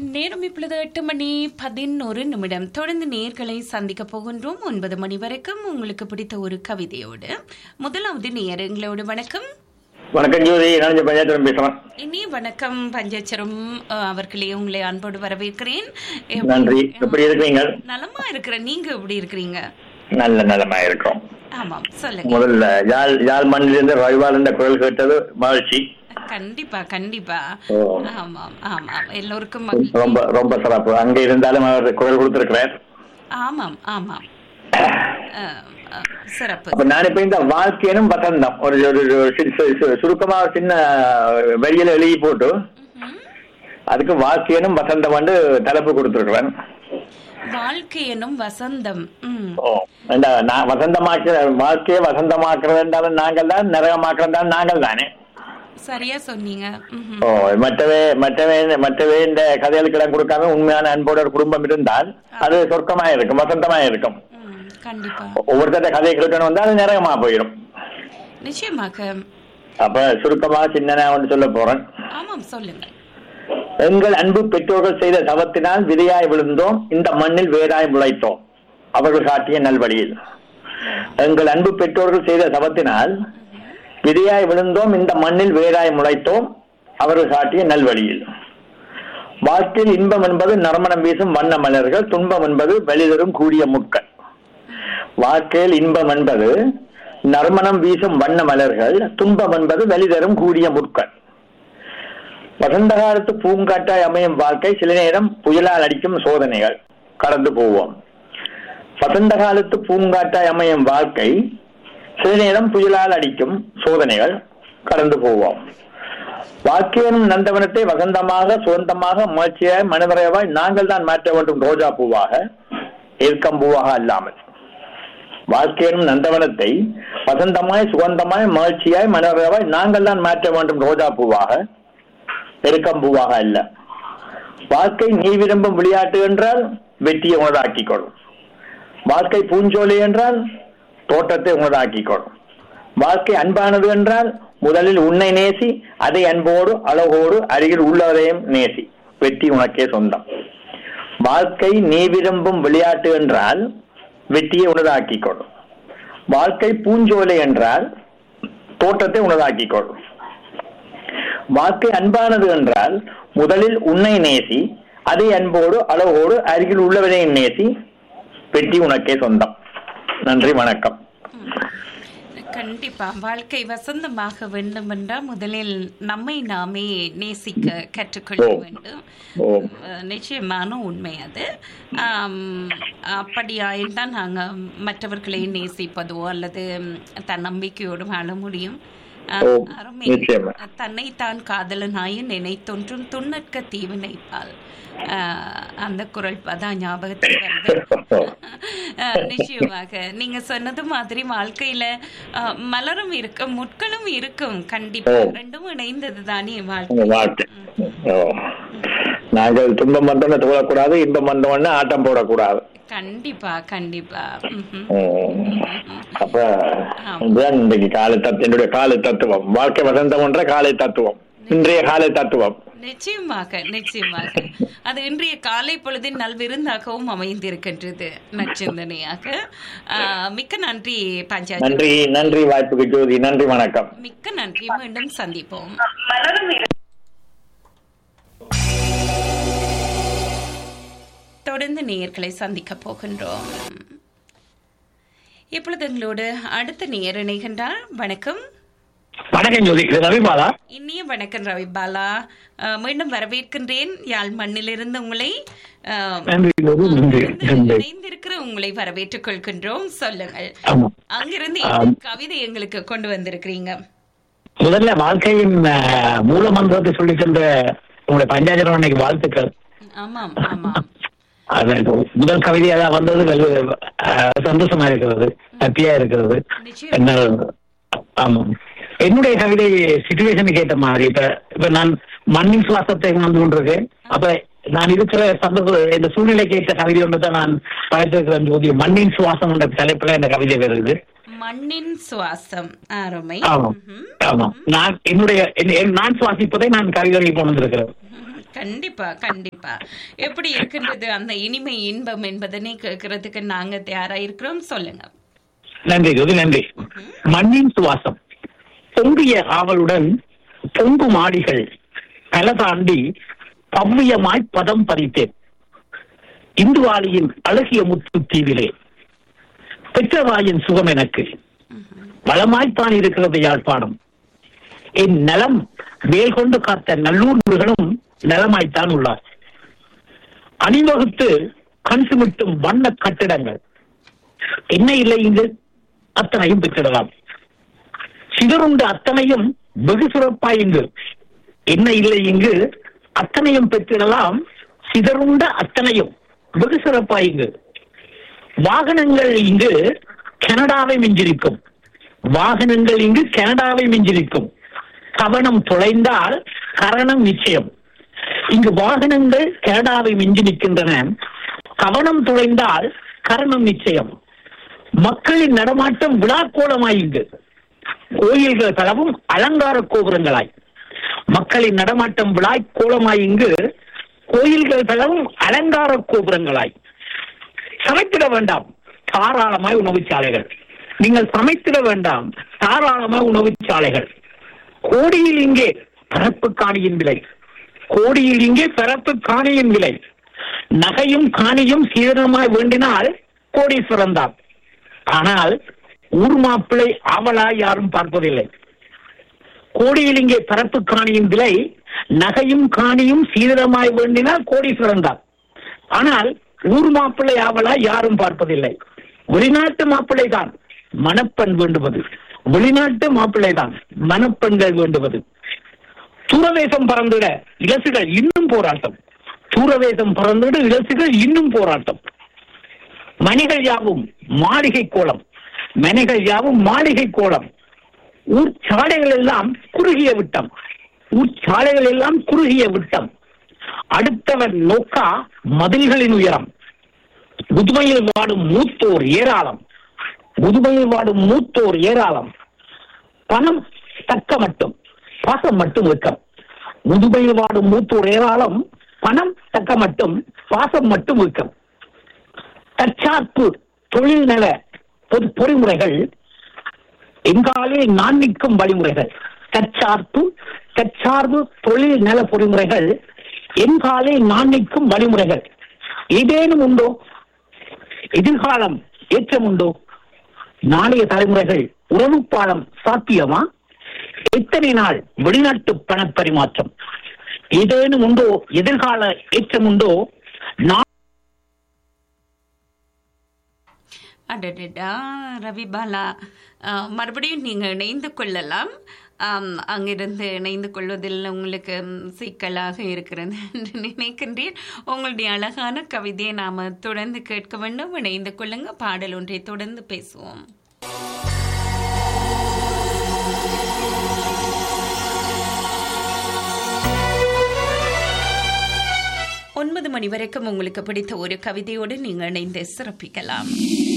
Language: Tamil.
நேரம் இப்பொழுது எட்டு மணி பதினோரு நிமிடம் தொடர்ந்து நேர்களை சந்திக்க போகின்றோம் ஒன்பது மணி வரைக்கும் உங்களுக்கு பிடித்த ஒரு கவிதையோடு முதலாவது நேர் எங்களோடு வணக்கம் வணக்கம் ஜோதி நான் பஞ்சாயத்து பேசுறேன் இனி வணக்கம் பஞ்சச்சரம் அஹ், அவர்களே உங்களை அன்போடு வரவேற்கிறேன் நன்றி எப்படி இருக்கீங்க நலமா இருக்கிறேன் நீங்க எப்படி இருக்கிறீங்க நல்ல நலமா இருக்கோம் ஆமாம் சொல்லுங்க முதல்ல யாழ் யாழ் மண்ணிலிருந்து ரவிவால் என்ற குரல் கேட்டது மகிழ்ச்சி கண்டிப்பா கண்டிப்பா ஓ. ஆமாம் ஆமாம் எல்லோருக்கும் மகிழ்ச்சி. ரொம்ப ரொம்ப சிறப்பு அங்க இருந்தாலும் அவர் குரல் கொடுத்திருக்கிறார் ஆமாம் ஆமாம் அஹ், அஹ், சிறப்பு அப்ப நான் இப்ப இந்த வாழ்க்கையனும் வசந்தம் ஒரு ஒரு- ஒரு சி- சி- சி- சுருக்கமா ஒரு சின்ன வெளியில எழுதி போட்டு ம்ஹும். அதுக்கு வாழ்க்கையனும் வசந்தம் வந்து தலைப்பு கொடுத்திருக்கிறேன் வாழ்க்கை எனும் வசந்தம் ம் ஓ இந்த நான் வசந்தமாக்குற வாழ்க்கையை வசந்தமாக்குறதுன்றாலும் நாங்கள் தான் நரகமாக்குறதாலும் நாங்கள் தானே சரியா சொன்னீங்க ம்ஹும். ஓ மற்றவே மற்றவே மற்றவே இந்த கதைகளுக்கு இடம் கொடுக்காம உண்மையான அன்போட ஒரு குடும்பம் இருந்தால் அது சொர்க்கமா இருக்கும் வசந்தமா இருக்கும் ம், கண்டிப்பா ஒவ்வொருத்தர கதையை கேட்கணும் வந்தா அது நரகமா போயிடும் நிச்சயமாக அப்ப சுருக்கமா சின்னனா ஒன்று சொல்ல போறேன் ஆமாம் சொல்லுங்க எங்கள் அன்பு பெற்றோர்கள் செய்த தவத்தினால் விதையாய் விழுந்தோம் இந்த மண்ணில் வேராய் முளைத்தோம் அவர்கள் காட்டிய நல்வழியில் எங்கள் அன்பு பெற்றோர்கள் செய்த தவத்தினால் விதையாய் விழுந்தோம் இந்த மண்ணில் வேராய் முளைத்தோம் அவர்கள் காட்டிய நல்வழியில் வாழ்க்கையில் இன்பம் என்பது நறுமணம் வீசும் வண்ண மலர்கள் துன்பம் என்பது வெளிதரும் கூடிய முட்கள் வாழ்க்கையில் இன்பம் என்பது நறுமணம் வீசும் வண்ண மலர்கள் துன்பம் என்பது வெளிதரும் கூடிய முட்கள் வசந்த காலத்து பூங்காட்டாய் அமையும் வாழ்க்கை சில நேரம் புயலால் அடிக்கும் சோதனைகள் கடந்து போவோம் வசந்த காலத்து பூங்காட்டாய் அமையும் வாழ்க்கை சில நேரம் புயலால் அடிக்கும் சோதனைகள் கடந்து போவோம் வாழ்க்கையனும் நந்தவனத்தை வசந்தமாக சுதந்தமாக மகிழ்ச்சியாய் மனவரைவாய் நாங்கள் தான் மாற்ற வேண்டும் ரோஜா பூவாக ஏற்கம் பூவாக அல்லாமல் வாழ்க்கையனும் நந்தவனத்தை வசந்தமாய் சுகந்தமாய் மகிழ்ச்சியாய் மனவரைவாய் நாங்கள் தான் மாற்ற வேண்டும் ரோஜா பூவாக பெருக்கம்பூவாக அல்ல வாழ்க்கை நீ விரும்பும் விளையாட்டு என்றால் வெற்றியை உணராக்கிக் கொள்ளும் வாழ்க்கை பூஞ்சோலை என்றால் தோட்டத்தை உணராக்கிக் கொள்ளும் வாழ்க்கை அன்பானது என்றால் முதலில் உன்னை நேசி அதை அன்போடு அழகோடு அருகில் உள்ளவரையும் நேசி வெற்றி உனக்கே சொந்தம் வாழ்க்கை நீ விரும்பும் விளையாட்டு என்றால் வெற்றியை உணராக்கிக் கொள்ளும் வாழ்க்கை பூஞ்சோலை என்றால் தோட்டத்தை உணராக்கிக் கொள்ளும் வாழ்க்கை அன்பானது என்றால் முதலில் உன்னை நேசி அதே அன்போடு அழகோடு அருகில் உள்ளவரையும் நேசி வெற்றி உனக்கே சொந்தம் நன்றி வணக்கம் கண்டிப்பா வாழ்க்கை வசந்தமாக வேண்டும் என்றால் முதலில் நம்மை நாமே நேசிக்க கற்றுக்கொள்ள ஓ. வேண்டும் ஓ அஹ், நிச்சயமான உண்மை அது ஆம், அப்படியாயில்தான் நாங்கள் மற்றவர்களை நேசிப்பதோ அல்லது ம், தன்னம்பிக்கையோடு வாழ முடியும் அஹ், ஓ, அருமை நிச்சயமா. தன்னைத்தான் காதலனாய் நினைத்தொன்றும் துண்ணற்க தீவினைப்பால் அஹ், அந்த குரல் அதான் ஞாபகத்தில் வருது அஹ், நிச்சயமாக நீங்க சொன்னது மாதிரி வாழ்க்கையில அஹ், மலரும் இருக்கும் முட்களும் இருக்கும் கண்டிப்பா ஓ. ரெண்டும் இணைந்தது தானே உங்க வாழ்க்கை வாழ்க்கை ஓ நாங்கள் துன்பம் வந்தோன்னு தோழக்கூடாது இன்பம் வந்தோன்னு ஆட்டம் போடக்கூடாது கண்டிப்பா கண்டிப்பா ம்ஹும். ம். அப்ப இதுதான் இன்றைக்கு காலை தத்து என்னுடைய காலை தத்துவம் வாழ்க்கை வசந்தம் என்ற காலை தத்துவம் இன்றைய காலை தத்துவம் நிச்சயமாக நிச்சயமாக அது இன்றைய காலை பொழுதின் நல்விருந்தாகவும் அமைந்திருக்கின்றது நச்சிந்தனையாக ஆஹ், மிக்க நன்றி பஞ்சாயத்து நன்றி நன்றி வாய்ப்புக்கு ஜோதி நன்றி வணக்கம் மிக்க நன்றி மீண்டும் சந்திப்போம் தொடர்ந்து நேயர்களை சந்திக்க போகின்றோம் இப்பொழுது எங்களோடு அடுத்த நேயர் இணைகின்றார் வணக்கம் வணக்கம் ஜோதி இது ரவிபாலா இனிய வணக்கம் ரவி பாலா அஹ், மீண்டும் வரவேற்கின்றேன் யாழ் மண்ணிலிருந்து உங்களை அஹ், நன்றி ஜோதி நன்றி இருந்து நன்றி இணைந்திருக்கிற உங்களை வரவேற்றுக் கொள்கின்றோம் சொல்லுங்கள் ஆமா அங்கிருந்து ஆம். என்ன கவிதை எங்களுக்கு கொண்டு வந்திருக்கிறீங்க முதல்ல வாழ்க்கையின் அஹ், மூல மந்திரத்தை சொல்லி சென்ற உங்களுடைய பஞ்சாயத்து அன்னைக்கு வாழ்த்துக்கள் ஆமாம் ஆமாம் அது முதல் கவிதையாக வந்தது வெகு, அஹ், சந்தோஷமா இருக்கிறது ஹாப்பியா இருக்கிறது நிச்சயம். என்ன ஆமாம் என்னுடைய கவிதை சுச்சுவேஷனுக்கு ஏற்ற மாதிரி இப்ப இப்ப நான் மண்ணின் சுவாசத்தை வந்து கொண்டிருக்கேன் அப்ப நான் இருக்கிற சந்தர்ப்ப இந்த சூழ்நிலைக்கு ஏற்ற கவிதை ஒன்று தான் நான் படைத்திருக்கிறேன் ஜோதி மண்ணின் சுவாசம் என்ற தலைப்புல இந்த கவிதை வருது மண்ணின் சுவாசம் அருமை ஆமாம் ம்ஹும். ஆமாம் நான் என்னுடைய என்- என் நான் சுவாசிப்பதை நான் கவிதையில் கொண்டு வந்திருக்கிறேன் கண்டிப்பா கண்டிப்பா எப்படி இருக்கின்றது அந்த இனிமை இன்பம் என்பதனை கேட்கறதுக்கு நாங்க தயாரா இருக்கிறோம் சொல்லுங்க நன்றி ஜோதி நன்றி மண்ணின் சுவாசம் பொங்கிய ஆவலுடன் பொங்கு மாடிகள் பல தாண்டி பவ்யமாய் பதம் பதித்தேன் இந்துவாளியின் அழகிய முத்து தீவிலே பெற்றவாயின் சுகம் எனக்கு வளமாய்த்தான் இருக்கிறது யாழ்ப்பாணம் என் நலம் வேல் கொண்டு காத்த நல்லூர் முருகனும் நலமாய்த்தான் உள்ளார் அணிவகுத்து கண் சுமிட்டும் வண்ண கட்டிடங்கள் என்ன இல்லை இங்கு அத்தனையும் பெற்றிடலாம் சிதறுண்ட அத்தனையும் வெகு சிறப்பாய் இங்கு என்ன இல்லை இங்கு அத்தனையும் பெற்றிடலாம் சிதறுண்ட அத்தனையும் வெகு சிறப்பாய் இங்கு வாகனங்கள் இங்கு கனடாவை மிஞ்சிருக்கும் வாகனங்கள் இங்கு கனடாவை மிஞ்சிருக்கும் கவனம் தொலைந்தால் கரணம் நிச்சயம் இங்கு வாகனங்கள் கனடாவை மிஞ்சி நிற்கின்றன கவனம் தொலைந்தால் கரணம் நிச்சயம் மக்களின் நடமாட்டம் விழாக்கோலமாய் இங்கு கோயில்கள் பலவும் அலங்கார கோபுரங்களாய் மக்களின் நடமாட்டம் விழா கோலமாய் இங்கு கோயில்கள் பலவும் அலங்கார கோபுரங்களாய் சமைத்திட வேண்டாம் தாராளமாய் உணவு சாலைகள் நீங்கள் சமைத்திட வேண்டாம் தாராளமாய் உணவு சாலைகள் கோடியில் இங்கே பரப்பு காணியின் விலை கோடியில் இங்கே பரப்பு காணியின் விலை நகையும் காணியும் சீதனமாய் வேண்டினால் கோடீஸ்வரன் தான் ஆனால் ஊர் மாப்பிள்ளை ஆவலாய் யாரும் பார்ப்பதில்லை கோடியில் இங்கே பரப்பு காணியின் விலை நகையும் காணியும் சீதனமாய் வேண்டினால் கோடீஸ்வரன் தான் ஆனால் ஊர் மாப்பிள்ளை ஆவலாய் யாரும் பார்ப்பதில்லை வெளிநாட்டு மாப்பிள்ளை தான் மணப்பெண் வேண்டுவது வெளிநாட்டு மாப்பிள்ளை தான் மணப்பெண்கள் வேண்டுவது தூரதேசம் பறந்திட இலசுகள் இன்னும் போராட்டம் தூரதேசம் பறந்திட இலசுகள் இன்னும் போராட்டம் மணிகள் யாவும் மாளிகை கோலம் மனைகள் யாவும் மாளிகை கோலம் ஊர் சாலைகள் எல்லாம் குறுகிய விட்டம் ஊர் சாலைகள் எல்லாம் குறுகிய விட்டம் அடுத்தவன் நோக்கா மதில்களின் உயரம் முதுமையில் வாடும் மூத்தோர் ஏராளம் முதுமையில் வாடும் மூத்தோர் ஏராளம் பணம் தக்க மட்டும் பாசம் மட்டும் வெக்கம் முதுமையில் வாடும் மூத்தோர் ஏராளம் பணம் தக்க மட்டும் பாசம் மட்டும் வெக்கம் தற்சார்பு தொழில் நல பொது பொறிமுறைகள் எங்காலே நான் நிற்கும் வழிமுறைகள் தற்சார்பு தற்சார்பு தொழில் நல பொறிமுறைகள் எங்காலே நான் நிற்கும் வழிமுறைகள் ஏதேனும் உண்டோ எதிர்காலம் ஏற்றம் உண்டோ நாளைய தலைமுறைகள் உறவு பாலம் சாத்தியமா எத்தனை நாள் வெளிநாட்டு பண பரிமாற்றம் ஏதேனும் உண்டோ எதிர்கால ஏற்றம் உண்டோ நான் அடடடா ரவி பாலா அஹ், மறுபடியும் நீங்கள் இணைந்து கொள்ளலாம் ஆம், அங்கிருந்து இணைந்து கொள்வதில் உங்களுக்கு ம், சிக்கலாக இருக்கிறது என்று நினைக்கின்றேன் உங்களுடைய அழகான கவிதையை நாம் தொடர்ந்து கேட்க வேண்டும் இணைந்து கொள்ளுங்க பாடல் ஒன்றை தொடர்ந்து பேசுவோம் ஒன்பது மணி வரைக்கும் உங்களுக்கு பிடித்த ஒரு கவிதையோடு நீங்கள் இணைந்து சிறப்பிக்கலாம்